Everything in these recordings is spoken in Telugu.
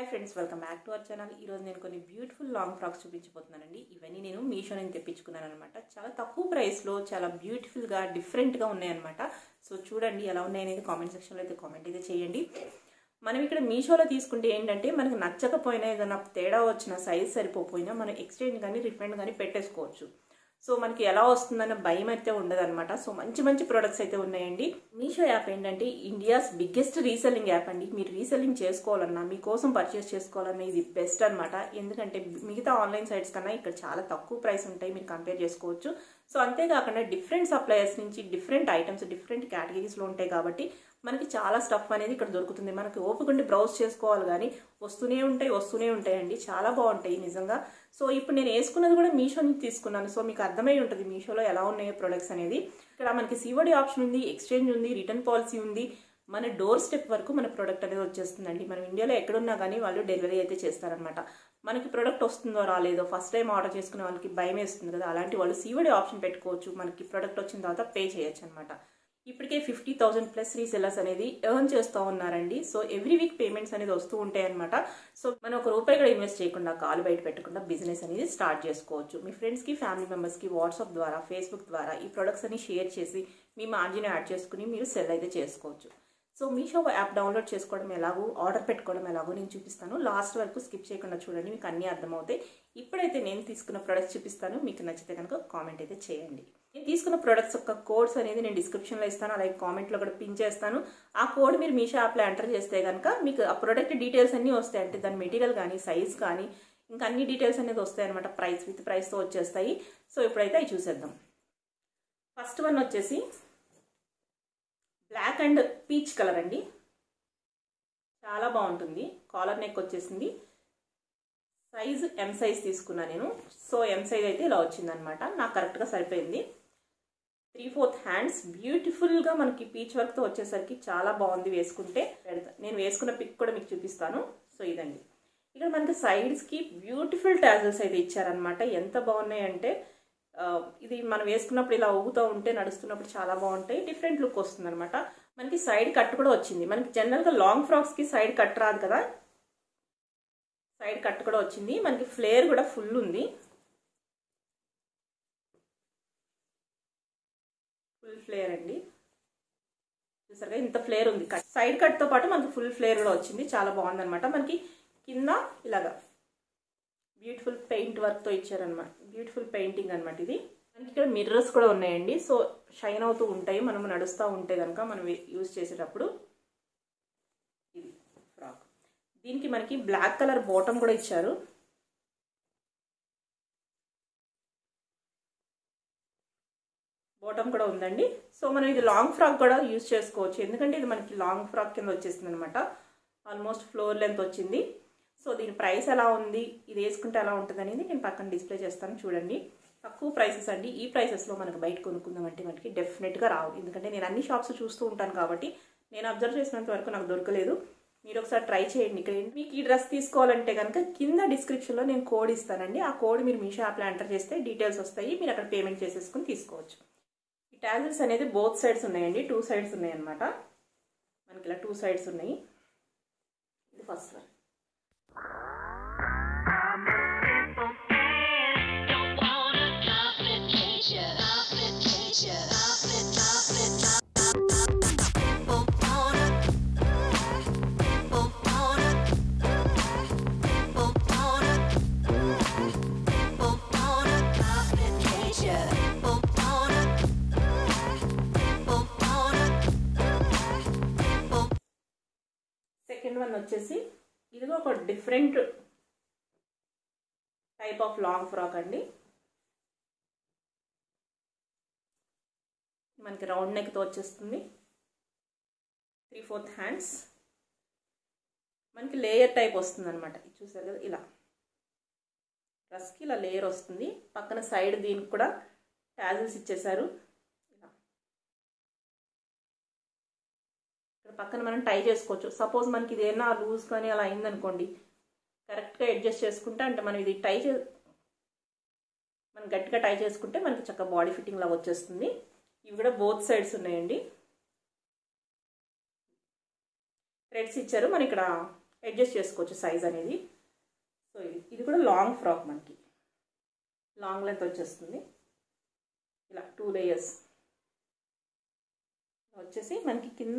hi friends welcome back to our channel ఈరోజు నేను కొన్ని బ్యూటిఫుల్ లాంగ్ ఫ్రాక్స్ చూపించబోతున్నానండి ఇవన్నీ నేను మీషో నుంచి తెప్పించుకున్నాను అనమాట చాలా తక్కువ ప్రైస్లో చాలా బ్యూటిఫుల్గా డిఫరెంట్గా ఉన్నాయన్నమాట సో చూడండి ఎలా ఉన్నాయనేది కామెంట్ సెక్షన్లో అయితే కామెంట్ అయితే చేయండి మనం ఇక్కడ మీషోలో తీసుకుంటే ఏంటంటే మనకు నచ్చకపోయినా ఏదైనా తేడా వచ్చిన సైజ్ సరిపోయినా మనం ఎక్స్చేంజ్ కానీ రిఫండ్ కానీ పెట్టేసుకోవచ్చు సో మనకి ఎలా వస్తుందన్న భయం అయితే ఉండదన్నమాట సో మంచి మంచి ప్రొడక్ట్స్ అయితే ఉన్నాయండి మీషో యాప్ ఏంటంటే ఇండియాస్ బిగ్గెస్ట్ రీసెల్లింగ్ యాప్ అండి మీరు రీసెల్లింగ్ చేసుకోవాలన్నా మీకోసం పర్చేస్ చేసుకోవాలన్నా ఇది బెస్ట్ అనమాట ఎందుకంటే మిగతా ఆన్లైన్ సైట్స్ కన్నా ఇక్కడ చాలా తక్కువ ప్రైస్ ఉంటాయి మీరు కంపేర్ చేసుకోవచ్చు సో అంతేకాకుండా డిఫరెంట్ సప్లయర్స్ నుంచి డిఫరెంట్ ఐటమ్స్ డిఫరెంట్ కేటగిరీస్లో ఉంటాయి కాబట్టి మనకి చాలా స్టఫ్ అనేది ఇక్కడ దొరుకుతుంది మనకి ఓపికండి బ్రౌజ్ చేసుకోవాలి కానీ వస్తూనే ఉంటాయి వస్తూనే ఉంటాయండి చాలా బాగుంటాయి నిజంగా సో ఇప్పుడు నేను వేసుకున్నది కూడా మీషో నుంచి తీసుకున్నాను సో మీకు అర్థమై ఉంటుంది మీషోలో ఎలా ఉన్నాయో ప్రొడక్ట్స్ అనేది ఇక్కడ మనకి సివడి ఆప్షన్ ఉంది ఎక్స్చేంజ్ ఉంది రిటర్న్ పాలసీ ఉంది మన డోర్ స్టెప్ వరకు మన ప్రోడక్ట్ అనేది వచ్చేస్తుందండి మనం ఇండియాలో ఎక్కడున్నా కానీ వాళ్ళు డెలివరీ అయితే చేస్తారనమాట మనకి ప్రోడక్ట్ వస్తుందో రాలేదో ఫస్ట్ టైం ఆర్డర్ చేసుకునే వాళ్ళకి భయం వేస్తుంది కదా అలాంటి వాళ్ళు సివడి ఆప్షన్ పెట్టుకోవచ్చు మనకి ప్రోడక్ట్ వచ్చిన తర్వాత పే చేయొచ్చు అనమాట ఇప్పటికే ఫిఫ్టీ థౌసండ్ ప్లస్ రీసెల్లర్స్ అనేది ఎర్న్ చేస్తూ ఉన్నారండి సో ఎవ్రీ వీక్ పేమెంట్స్ అనేది వస్తూ ఉంటాయి అనమాట సో మనం ఒక రూపాయి కూడా ఇన్వెస్ట్ చేయకుండా కాలు బయట పెట్టకుండా బిజినెస్ అనేది స్టార్ట్ చేసుకోవచ్చు మీ ఫ్రెండ్స్కి ఫ్యామిలీ మెంబర్స్కి వాట్సాప్ ద్వారా ఫేస్బుక్ ద్వారా ఈ ప్రొడక్ట్స్ అని షేర్ చేసి మీ మార్జిన్ యాడ్ చేసుకుని మీరు సెల్ అయితే చేసుకోవచ్చు సో మీషో యాప్ డౌన్లోడ్ చేసుకోవడం ఎలాగో ఆర్డర్ పెట్టుకోవడం ఎలాగో నేను చూపిస్తాను లాస్ట్ వరకు స్కిప్ చేయకుండా చూడండి మీకు అన్నీ అర్థమవుతాయి ఇప్పుడైతే నేను తీసుకున్న ప్రొడక్ట్స్ చూపిస్తాను మీకు నచ్చితే కనుక కామెంట్ అయితే చేయండి నేను తీసుకున్న ప్రొడక్ట్స్ యొక్క కోడ్స్ అనేది నేను డిస్క్రిప్షన్లో ఇస్తాను అలాగే కామెంట్లో కూడా పిన్ చేస్తాను ఆ కోడ్ మీరు మీషో యాప్లో ఎంటర్ చేస్తే కనుక మీకు ఆ ప్రొడక్ట్ డీటెయిల్స్ అన్నీ వస్తాయి అంటే దాని మెటీరియల్ కానీ సైజ్ కానీ ఇంకా అన్ని డీటెయిల్స్ అనేది వస్తాయి అనమాట ప్రైస్ విత్ ప్రైస్తో వచ్చేస్తాయి సో ఇప్పుడైతే అవి చూసేద్దాం ఫస్ట్ వన్ వచ్చేసి బ్లాక్ అండ్ పీచ్ కలర్ అండి చాలా బాగుంటుంది కాలర్ నెక్ వచ్చేసింది సైజ్ ఎం సైజ్ తీసుకున్నా నేను సో ఎం సైజ్ అయితే ఇలా వచ్చిందనమాట నాకు కరెక్ట్గా సరిపోయింది త్రీ ఫోర్త్ హ్యాండ్స్ బ్యూటిఫుల్గా మనకి పీచ్ వర్క్తో వచ్చేసరికి చాలా బాగుంది వేసుకుంటే పెడతా నేను వేసుకున్న పిక్ కూడా మీకు చూపిస్తాను సో ఇదండి ఇక్కడ మనకి సైడ్స్కి బ్యూటిఫుల్ టాజల్స్ అయితే ఇచ్చారనమాట ఎంత బాగున్నాయి అంటే ఇది మనం వేసుకున్నప్పుడు ఇలా ఊగుతూ ఉంటే నడుస్తున్నప్పుడు చాలా బాగుంటాయి డిఫరెంట్ లుక్ వస్తుంది అనమాట మనకి సైడ్ కట్ కూడా వచ్చింది మనకి జనరల్గా లాంగ్ ఫ్రాక్స్కి సైడ్ కట్ రాదు కదా సైడ్ కట్ కూడా వచ్చింది మనకి ఫ్లేర్ కూడా ఫుల్ ఉంది ఫుల్ ఫ్లేర్ అండి చూసారుగా ఇంత ఫ్లేర్ ఉంది కట్ సైడ్ కట్తో పాటు మనకి ఫుల్ ఫ్లేర్ కూడా వచ్చింది చాలా బాగుంది అనమాట మనకి కింద ఇలాగా బ్యూటిఫుల్ పెయింట్ వర్క్తో ఇచ్చారనమాట బ్యూటిఫుల్ పెయింటింగ్ అనమాట ఇది మనకి ఇక్కడ మిర్రర్స్ కూడా ఉన్నాయండి సో షైన్ అవుతూ ఉంటాయి మనం నడుస్తూ ఉంటే కనుక మనం యూజ్ చేసేటప్పుడు ఇది ఫ్రాక్ దీనికి మనకి బ్లాక్ కలర్ బాటమ్ కూడా ఇచ్చారు బాటమ్ కూడా ఉందండి సో మనం ఇది లాంగ్ ఫ్రాక్ కూడా యూజ్ చేసుకోవచ్చు ఎందుకంటే ఇది మనకి లాంగ్ ఫ్రాక్ కింద వచ్చేసింది అనమాట ఆల్మోస్ట్ ఫ్లోర్ లెంత్ వచ్చింది సో దీని ప్రైస్ ఎలా ఉంది ఇది వేసుకుంటే ఎలా ఉంటుంది అనేది నేను పక్కన డిస్ప్లే చేస్తాను చూడండి తక్కువ ప్రైసెస్ అండి ఈ ప్రైసెస్లో మనకు బయట కొనుక్కుందామంటే మనకి డెఫినెట్గా రావు ఎందుకంటే నేను అన్ని షాప్స్ చూస్తూ ఉంటాను కాబట్టి నేను అబ్జర్వ్ చేసినంత వరకు నాకు దొరకలేదు మీరు ఒకసారి ట్రై చేయండి ఇక్కడ మీకు ఈ డ్రెస్ తీసుకోవాలంటే కనుక కింద డిస్క్రిప్షన్లో నేను కోడ్ ఇస్తానండి ఆ కోడ్ మీరు మీషో యాప్లో ఎంటర్ చేస్తే డీటెయిల్స్ వస్తాయి మీరు అక్కడ పేమెంట్ చేసేసుకుని తీసుకోవచ్చు ఈ టాజల్స్ అనేది బోత్ సైడ్స్ ఉన్నాయండి టూ సైడ్స్ ఉన్నాయి అనమాట మనకి ఇలా టూ సైడ్స్ ఉన్నాయి ఇది ఫస్ట్ వన్ సెకండ్ వన్ వచ్చేసి ఇది ఒక different type of long frock అండి మనకి రౌండ్ నెక్తో వచ్చేస్తుంది త్రీ ఫోర్త్ హ్యాండ్స్ మనకి లేయర్ టైప్ వస్తుంది అనమాట చూసారు కదా ఇలా డ్రెస్కి ఇలా లేయర్ వస్తుంది పక్కన సైడ్ దీనికి కూడా ట్యాజిల్స్ ఇచ్చేసారు ఇలా ఇక్కడ పక్కన మనం టై చేసుకోవచ్చు సపోజ్ మనకి ఇది ఏమన్నా లూజ్ కానీ అలా అయిందనుకోండి కరెక్ట్గా అడ్జస్ట్ చేసుకుంటే అంటే మనం ఇది టై చే మనం గట్టిగా టై చేసుకుంటే మనకి చక్కగా బాడీ ఫిట్టింగ్ లాగా వచ్చేస్తుంది ఇవి కూడా బోత్ సైడ్స్ ఉన్నాయండి థ్రెడ్స్ ఇచ్చారు మన ఇక్కడ అడ్జస్ట్ చేసుకోవచ్చు సైజ్ అనేది సో ఇది ఇది కూడా లాంగ్ ఫ్రాక్ మనకి లాంగ్ లెంత్ వచ్చేస్తుంది ఇలా టూ లేయర్స్ వచ్చేసి మనకి కింద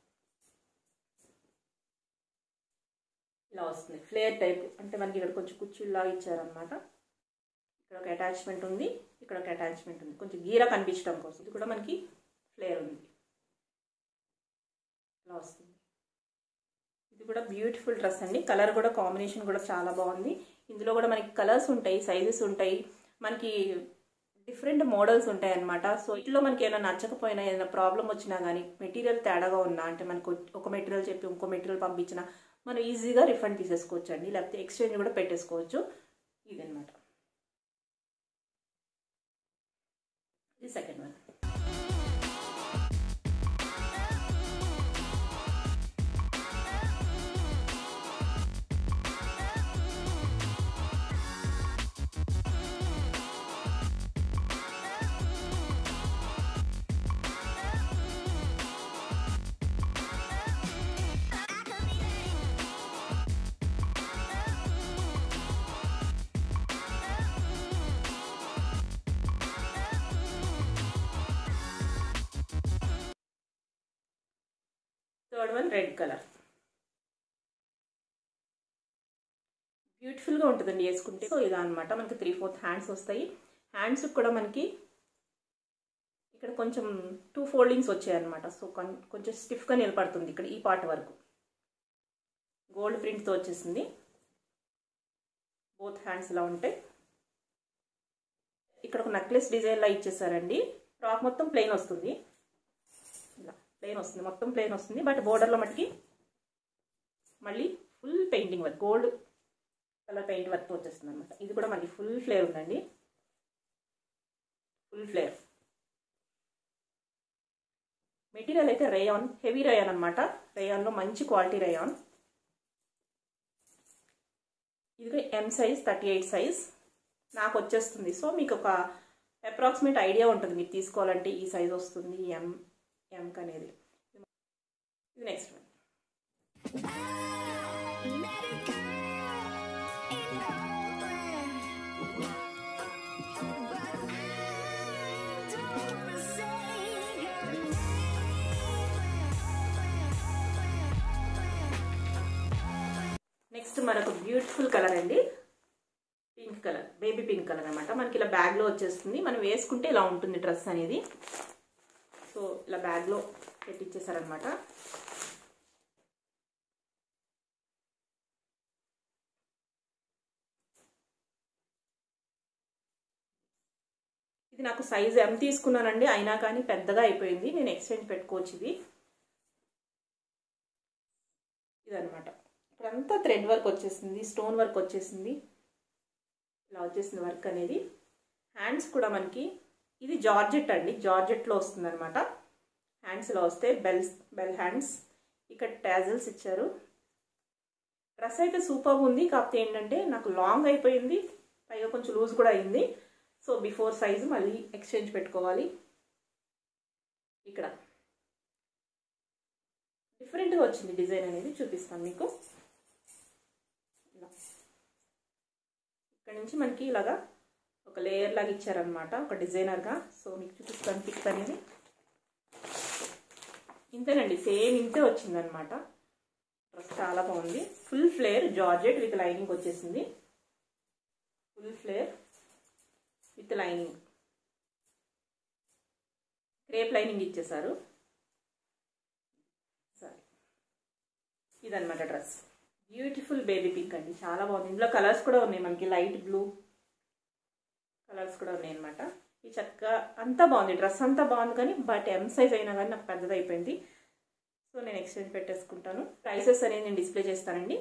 ఇలా వస్తుంది ఫ్లేర్ టైప్ అంటే మనకి ఇక్కడ కొంచెం కుర్చీలాగా ఇచ్చారనమాట ఇక్కడ ఒక అటాచ్మెంట్ ఉంది ఇక్కడ ఒక అటాచ్మెంట్ ఉంది కొంచెం గీర కనిపించడం కోసం ఇది కూడా మనకి ఫ్లేర్ ఉంది ఇలా వస్తుంది ఇది కూడా బ్యూటిఫుల్ డ్రెస్ అండి కలర్ కూడా కాంబినేషన్ కూడా చాలా బాగుంది ఇందులో కూడా మనకి కలర్స్ ఉంటాయి సైజెస్ ఉంటాయి మనకి డిఫరెంట్ మోడల్స్ ఉంటాయి అనమాట సో ఇట్లో మనకి ఏమైనా నచ్చకపోయినా ఏదైనా ప్రాబ్లం వచ్చినా కానీ మెటీరియల్ తేడాగా ఉన్నా అంటే మనకు ఒక మెటీరియల్ చెప్పి ఇంకో మెటీరియల్ పంపించినా మనం ఈజీగా రిఫండ్ తీసేసుకోవచ్చు అండి లేకపోతే ఎక్స్చేంజ్ కూడా పెట్టేసుకోవచ్చు ఇదనమాట ఇది second one third one red colour బ్యూటిఫుల్గా ఉంటుందండి వేసుకుంటే సో ఇలా అనమాట మనకి త్రీ ఫోర్త్ హ్యాండ్స్ వస్తాయి హ్యాండ్స్ కూడా మనకి ఇక్కడ కొంచెం టూ ఫోల్డింగ్స్ వచ్చాయన్నమాట సో కొంచెం స్టిఫ్గా నిలబడుతుంది ఇక్కడ ఈ పార్ట్ వరకు గోల్డ్ ప్రింట్తో వచ్చేసింది బోత్ హ్యాండ్స్ ఇలా ఉంటాయి ఇక్కడ ఒక నెక్లెస్ డిజైన్లా ఇచ్చేసారండి ఫ్రాక్ మొత్తం ప్లెయిన్ వస్తుంది ఇలా ప్లెయిన్ వస్తుంది మొత్తం ప్లెయిన్ వస్తుంది బట్ బోర్డర్లో మట్టుకి మళ్ళీ full painting work gold colour paint work వచ్చేస్తుంది అనమాట ఇది కూడా మనకి ఫుల్ ఫ్లేర్ ఉందండి ఫుల్ ఫ్లేర్ మెటీరియల్ అయితే రేయాన్ హెవీ రేయాన్ అనమాట రేయాన్లో మంచి క్వాలిటీ రేయాన్ ఇది M size thirty eight size నాకు వచ్చేస్తుంది సో మీకు ఒక అప్రాక్సిమేట్ ఐడియా ఉంటుంది మీరు తీసుకోవాలంటే ఈ సైజ్ వస్తుంది ఎం ఎంక్ అనేది ఇది నెక్స్ట్ వన్ నెక్స్ట్ మరొక బ్యూటిఫుల్ కలర్ అండి pink colour baby pink colour అనమాట మనకి ఇలా బ్యాగ్లో వచ్చేస్తుంది మనం వేసుకుంటే ఇలా ఉంటుంది డ్రెస్ అనేది సో ఇలా బ్యాగ్లో పెట్టించేసారనమాట ఇది నాకు సైజ్ ఎం తీసుకున్నానండి అయినా కానీ పెద్దగా అయిపోయింది నేను ఎక్స్చేంజ్ పెట్టుకోవచ్చు ఇది ఇదనమాట ఇప్పుడంతా థ్రెడ్ వర్క్ వచ్చేసింది స్టోన్ వర్క్ వచ్చేసింది ఇలా వచ్చేసింది వర్క్ అనేది హ్యాండ్స్ కూడా మనకి ఇది జార్జెట్ అండి జార్జెట్లో వస్తుంది అనమాట హ్యాండ్స్ ఇలా వస్తే బెల్స్ బెల్ హ్యాండ్స్ ఇక్కడ ట్యాజల్స్ ఇచ్చారు డ్రెస్ అయితే సూపర్ ఉంది కాకపోతే ఏంటంటే నాకు లాంగ్ అయిపోయింది పైగా కొంచెం లూజ్ కూడా అయింది సో బిఫోర్ సైజు మళ్ళీ ఎక్స్చేంజ్ పెట్టుకోవాలి ఇక్కడ డిఫరెంట్గా వచ్చింది డిజైన్ అనేది చూపిస్తాను మీకు ఇలా ఇక్కడ నుంచి మనకి ఇలాగా ఒక లేయర్ లాగా ఇచ్చారనమాట ఒక డిజైనర్గా సో మీకు చూపిస్తాను పిక్ అనేది ఇంతేనండి సేమ్ ఇంతే వచ్చిందనమాట డ్రెస్ చాలా బాగుంది full flare georgette with lining వచ్చేసింది full flare with lining crepe lining ఇచ్చేసారు సరే ఇదనమాట డ్రెస్ బ్యూటిఫుల్ బేబీ పింక్ అండి చాలా బాగుంది ఇందులో కలర్స్ కూడా ఉన్నాయి మనకి లైట్ బ్లూ కలర్స్ కూడా ఉన్నాయి అనమాట ఈ చక్కగా అంతా బాగుంది డ్రెస్ అంతా బాగుంది కానీ బట్ ఎం సైజ్ అయినా కానీ నాకు పెద్దది అయిపోయింది సో నేను ఎక్స్చేంజ్ పెట్టేసుకుంటాను ప్రైసెస్ అనేది నేను డిస్ప్లే చేస్తానండి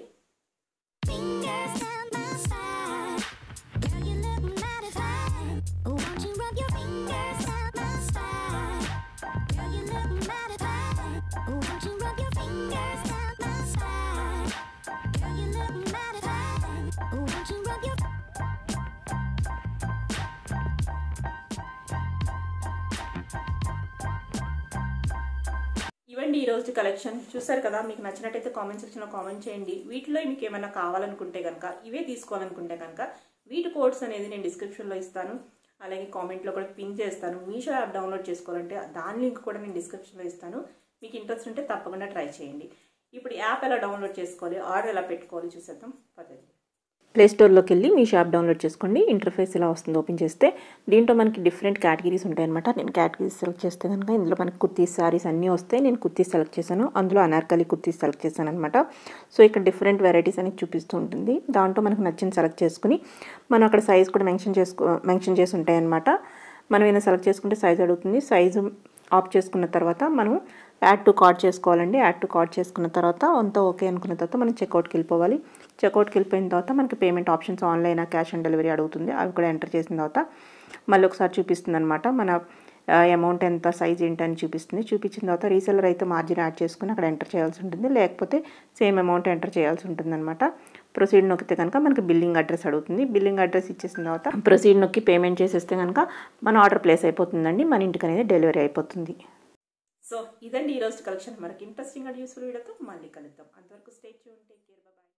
ఇవ్వండి రోజు కలెక్షన్ చూసారు కదా మీకు నచ్చినట్టయితే కామెంట్ సెక్షన్లో కామెంట్ చేయండి వీటిలో మీకు ఏమైనా కావాలనుకుంటే కనుక ఇవే తీసుకోవాలనుకుంటే కనుక వీటి కోడ్స్ అనేది నేను డిస్క్రిప్షన్లో ఇస్తాను అలాగే కామెంట్లో కూడా పిన్ చేస్తాను మీషో యాప్ డౌన్లోడ్ చేసుకోవాలంటే దాని లింక్ కూడా నేను డిస్క్రిప్షన్లో ఇస్తాను మీకు ఇంట్రెస్ట్ ఉంటే తప్పకుండా ట్రై చేయండి ఇప్పుడు యాప్ ఎలా డౌన్లోడ్ చేసుకోవాలి ఆర్డర్ ఎలా పెట్టుకోవాలి చూసేద్దాం పద్ధతి ప్లే స్టోర్లోకి వెళ్ళి మీ షాప్ డౌన్లోడ్ చేసుకోండి ఇంటర్ఫేస్ ఎలా వస్తుందో ఓపెన్ చేస్తే దీంట్లో మనకి డిఫరెంట్ కేటగిరీస్ ఉంటాయన్నమాట నేను కేటగిరీస్ సెలెక్ట్ చేస్తే కనుక ఇందులో మనకి కుర్తీస్ సారీస్ అన్నీ వస్తాయి నేను కుర్తీస్ సెలెక్ట్ చేశాను అందులో అనార్కలి కుర్తీస్ సెలెక్ట్ చేశాను అనమాట సో ఇక్కడ డిఫరెంట్ వెరైటీస్ అనేది చూపిస్తూ ఉంటుంది దాంట్లో మనకు నచ్చిన సెలెక్ట్ చేసుకుని మనం అక్కడ సైజ్ కూడా మెన్షన్ చేసుకో మెన్షన్ చేసి ఉంటాయి అనమాట మనం ఏదైనా సెలెక్ట్ చేసుకుంటే సైజ్ అడుగుతుంది సైజు ఆఫ్ చేసుకున్న తర్వాత మనం యాడ్ టు కార్డ్ చేసుకోవాలండి యాడ్ టు కార్డ్ చేసుకున్న తర్వాత అంతా ఓకే అనుకున్న తర్వాత మనం చెక్అవుట్కి వెళ్ళిపోవాలి చెక్అవుట్కి వెళ్ళిపోయిన తర్వాత మనకి payment options online cash on delivery అడుగుతుంది అవి కూడా ఎంటర్ చేసిన తర్వాత మళ్ళీ ఒకసారి చూపిస్తుంది అనమాట మన అమౌంట్ ఎంత సైజ్ ఏంటని చూపిస్తుంది చూపించిన తర్వాత రీసెలర్ అయితే మార్జిన్ యాడ్ చేసుకుని అక్కడ ఎంటర్ చేయాల్సి ఉంటుంది లేకపోతే సేమ్ అమౌంట్ ఎంటర్ చేయాల్సి ఉంటుంది అనమాట ప్రొసీడ్ నొక్కితే కనుక మనకి బిల్లింగ్ అడ్రస్ అడుగుతుంది బిల్లింగ్ అడ్రస్ ఇచ్చేసిన తర్వాత ప్రొసీడ్ నొక్కి పేమెంట్ చేసేస్తే కనుక మన ఆర్డర్ ప్లేస్ అయిపోతుందండి మన ఇంటికి అనేది డెలివరీ అయిపోతుంది సో ఇదండి ఈరోజు కలెక్షన్ మనకి ఇంట్రెస్టింగ్ అండ్ యూస్ఫుల్ వీడియోతో మళ్ళీ కలుద్దాం అంతవరకు స్టే ట్యూన్ టేక్ కేర్